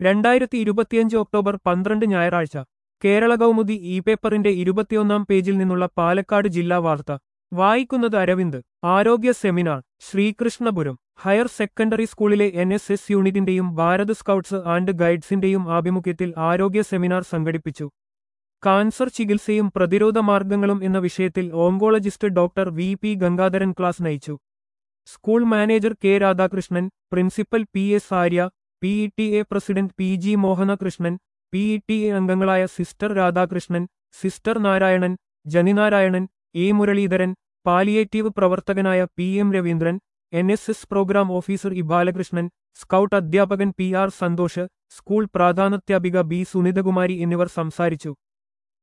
രണ്ടായിരത്തി ഇരുപത്തിയഞ്ച് ഒക്ടോബർ പന്ത്രണ്ട് ഞായറാഴ്ച കേരള കൗമുദി ഇ പേപ്പറിന്റെ ഇരുപത്തിയൊന്നാം പേജിൽ നിന്നുള്ള പാലക്കാട് ജില്ലാ വാർത്ത വായിക്കുന്നത് അരവിന്ദ് ആരോഗ്യ സെമിനാർ ശ്രീകൃഷ്ണപുരം ഹയർ സെക്കൻഡറി സ്കൂളിലെ എൻ എസ് എസ് യൂണിറ്റിന്റെയും ഭാരത് സ്കൗട്ട്സ് ആൻഡ് ഗൈഡ്സിന്റെയും ആഭിമുഖ്യത്തിൽ ആരോഗ്യ സെമിനാർ സംഘടിപ്പിച്ചു കാൻസർ ചികിത്സയും പ്രതിരോധ മാർഗങ്ങളും എന്ന വിഷയത്തിൽ oncologist doctor V P Gangadharan class നയിച്ചു school manager K Radhakrishnan principal P S Arya P E T A president P G Mohanakrishnan P E T A അംഗങ്ങളായ sister Radhakrishnan sister Narayanan Janinarayanan A Muraleedharan palliative പ്രവർത്തകനായ P M Raveendran N S S programme officer E Balakrishnan scout അധ്യാപകൻ P R Santhosh school പ്രാധാനാധ്യാപിക B Sunithakumari എന്നിവർ സംസാരിച്ചു